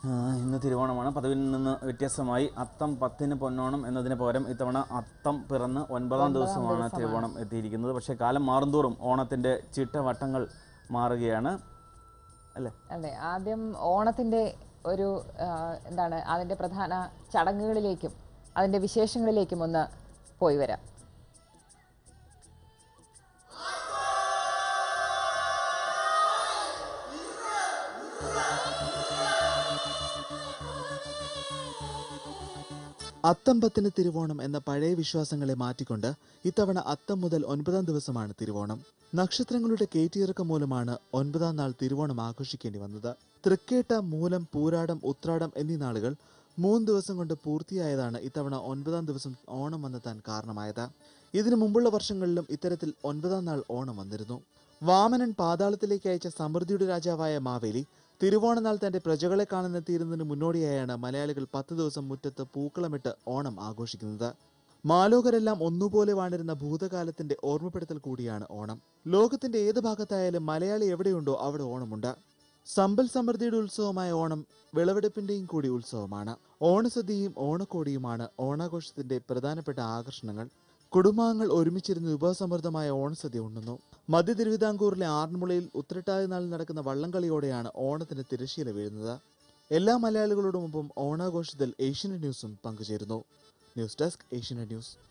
ആ, ഇന്ന് തിരുവോണമാണ് പതിവിൽ നിന്ന് വ്യത്യസ്തമായി അത്തം പത്തിന് പൊന്നോണം എന്നതിന് പകരം ഇത്തവണ അത്തം പിറന്ന് ഒൻപതാം ദിവസമാണ് തിരുവോണം എത്തിയിരിക്കുന്നത് പക്ഷേ കാലം മാറുന്തോറും ഓണത്തിൻ്റെ ചിട്ടവട്ടങ്ങൾ മാറുകയാണ് അല്ലേ അതെ ആദ്യം ഓണത്തിൻ്റെ ഒരു ആ, എന്താണ് അതിൻ്റെ പ്രധാന ചടങ്ങുകളിലേക്കും അതിൻ്റെ വിശേഷങ്ങളിലേക്കും ഒന്ന് പോയി വരാം അത്തം പത്തിന് തിരുവോണം എന്ന പഴയ വിശ്വാസങ്ങളെ മാറ്റിക്കൊണ്ട് ഇത്തവണ അത്തം മുതൽ ഒൻപതാം ദിവസമാണ് തിരുവോണം നക്ഷത്രങ്ങളുടെ കയറ്റിയിറക്കം മൂലമാണ് ഒൻപതാം നാൾ തിരുവോണം ആഘോഷിക്കേണ്ടി വന്നത് തൃക്കേട്ട മൂലം പൂരാടം ഉത്രാടം എന്നീ നാളുകൾ മൂന്ന് ദിവസം കൊണ്ട് പൂർത്തിയായതാണ് ഇത്തവണ ഒൻപതാം ദിവസം ഓണം വന്നെത്താൻ കാരണമായത് ഇതിനു മുമ്പുള്ള വർഷങ്ങളിലും ഇത്തരത്തിൽ ഒൻപതാം നാൾ ഓണം വന്നിരുന്നു വാമനൻ പാതാളത്തിലേക്ക് അയച്ച സമൃദ്ധിയുടെ രാജാവായ മാവേലി തിരുവോണനാൾ തന്റെ പ്രജകളെ കാണാനെത്തിയിരുന്നതിന് മുന്നോടിയായാണ് മലയാളികൾ പത്ത് ദിവസം മുറ്റത്ത് പൂക്കളമിട്ട് ഓണം ആഘോഷിക്കുന്നത് മാലോകരെല്ലാം ഒന്നുപോലെ വാണിരുന്ന ഭൂതകാലത്തിന്റെ ഓർമ്മപ്പെടുത്തൽ കൂടിയാണ് ഓണം ലോകത്തിന്റെ ഏത് ഭാഗത്തായാലും മലയാളി എവിടെയുണ്ടോ അവിടെ ഓണമുണ്ട് സമ്പൽ സമൃദ്ധിയുടെ ഉത്സവമായ ഓണം വിളവെടുപ്പിന്റെയും കൂടി ഉത്സവമാണ് ഓണസദ്യയും ഓണക്കോടിയുമാണ് ഓണാഘോഷത്തിന്റെ പ്രധാനപ്പെട്ട ആകർഷണങ്ങൾ കുടുംബാംഗങ്ങൾ ഒരുമിച്ചിരുന്ന് വിഭവസമൃദ്ധമായ ഓണസദ്യ ഉണ്ണുന്നു മധ്യ തിരുവിതാംകൂറിലെ ആറന്മുളയിൽ ഉത്രട്ടാതി നാളിൽ നടക്കുന്ന വള്ളംകളിയോടെയാണ് ഓണത്തിന് തിരശ്ശീല വീഴുന്നത് എല്ലാ മലയാളികളോടുമൊപ്പം ഓണാഘോഷത്തിൽ ഏഷ്യനെറ്റ് ന്യൂസും പങ്കുചേരുന്നു ന്യൂസ് ഡെസ്ക് ഏഷ്യനെറ്റ് ന്യൂസ്